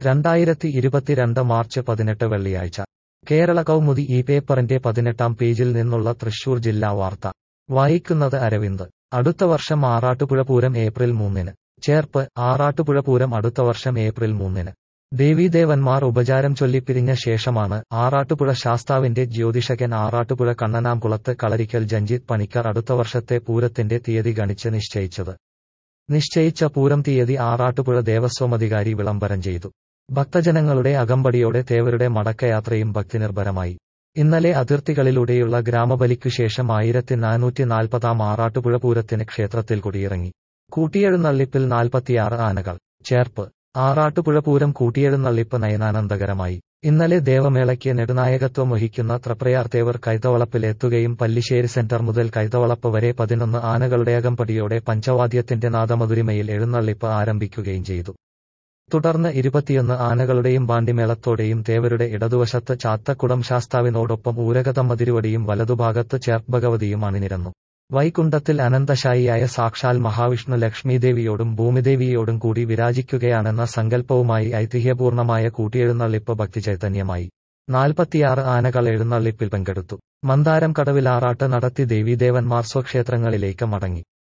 രണ്ടായിരത്തി ഇരുപത്തിരണ്ട് മാർച്ച് പതിനെട്ട് വെള്ളിയാഴ്ച കേരള കൗമുദി ഈ പേപ്പറിന്റെ പതിനെട്ടാം പേജിൽ നിന്നുള്ള തൃശൂർ ജില്ലാ വാർത്ത വായിക്കുന്നത് അരവിന്ദ് അടുത്ത വർഷം ആറാട്ടുപുഴ പൂരം ഏപ്രിൽ മൂന്നിന് ചേർപ്പ് ആറാട്ടുപുഴ പൂരം അടുത്ത വർഷം ഏപ്രിൽ മൂന്നിന് ദേവീദേവന്മാർ ഉപചാരം ചൊല്ലിപ്പിരിഞ്ഞ ശേഷമാണ് ആറാട്ടുപുഴ ശാസ്താവിന്റെ ജ്യോതിഷകൻ ആറാട്ടുപുഴ കണ്ണനാംകുളത്ത് കളരിക്കൽ ജഞ്ചിത് പണിക്കർ അടുത്ത വർഷത്തെ പൂരത്തിന്റെ തീയതി ഗണിച്ച് നിശ്ചയിച്ചത് നിശ്ചയിച്ച പൂരം തീയതി ആറാട്ടുപുഴ ദേവസ്വമധികാരി വിളംബരം ചെയ്തു ഭക്തജനങ്ങളുടെ അകമ്പടിയോടെ തേവരുടെ മടക്കയാത്രയും ഭക്തിനിർഭരമായി ഇന്നലെ അതിർത്തികളിലൂടെയുള്ള ഗ്രാമബലിക്കു ശേഷം ആയിരത്തി നാനൂറ്റി നാൽപ്പതാം ആറാട്ടുപുഴ പൂരത്തിന് ക്ഷേത്രത്തിൽ കുടിയിറങ്ങി കൂട്ടിയെഴുന്നള്ളിപ്പിൽ നാൽപ്പത്തിയാറ് ആനകൾ ചേർപ്പ് ആറാട്ടുപുഴ പൂരം കൂട്ടിയെഴുന്നള്ളിപ്പ് നയനാനന്ദകരമായി ഇന്നലെ ദേവമേളയ്ക്ക് നെടുനായകത്വം വഹിക്കുന്ന ത്രപ്രയാർ തേവർ കൈതവളപ്പിലെത്തുകയും പല്ലിശ്ശേരി സെന്റർ മുതൽ കൈതവളപ്പ് വരെ പതിനൊന്ന് ആനകളുടെ അകമ്പടിയോടെ പഞ്ചവാദ്യത്തിന്റെ നാദമധുരിമയിൽ എഴുന്നള്ളിപ്പ് ആരംഭിക്കുകയും ചെയ്തു തുടർന്ന് ഇരുപത്തിയൊന്ന് ആനകളുടെയും ബാണ്ടിമേളത്തോടെയും തേവരുടെ ഇടതുവശത്ത് ചാത്തക്കുടം ശാസ്താവിനോടൊപ്പം ഊരകതമ്മതിരുവടിയും വലതുഭാഗത്ത് ചേർഭഗവതിയും അണിനിരന്നു വൈകുണ്ഠത്തിൽ അനന്തശായിയായ സാക്ഷാൽ മഹാവിഷ്ണു ലക്ഷ്മീദേവിയോടും ഭൂമിദേവിയോടും കൂടി വിരാജിക്കുകയാണെന്ന സങ്കല്പവുമായി ഐതിഹ്യപൂർണമായ കൂട്ടിയെഴുന്നള്ളിപ്പ് ഭക്തിചൈതന്യമായി നാൽപ്പത്തിയാറ് ആനകൾ എഴുന്നള്ളിപ്പിൽ പങ്കെടുത്തു മന്ദാരം കടവിൽ ആറാട്ട് നടത്തി ദേവീദേവന്മാർ സ്വക്ഷേത്രങ്ങളിലേക്ക് മടങ്ങി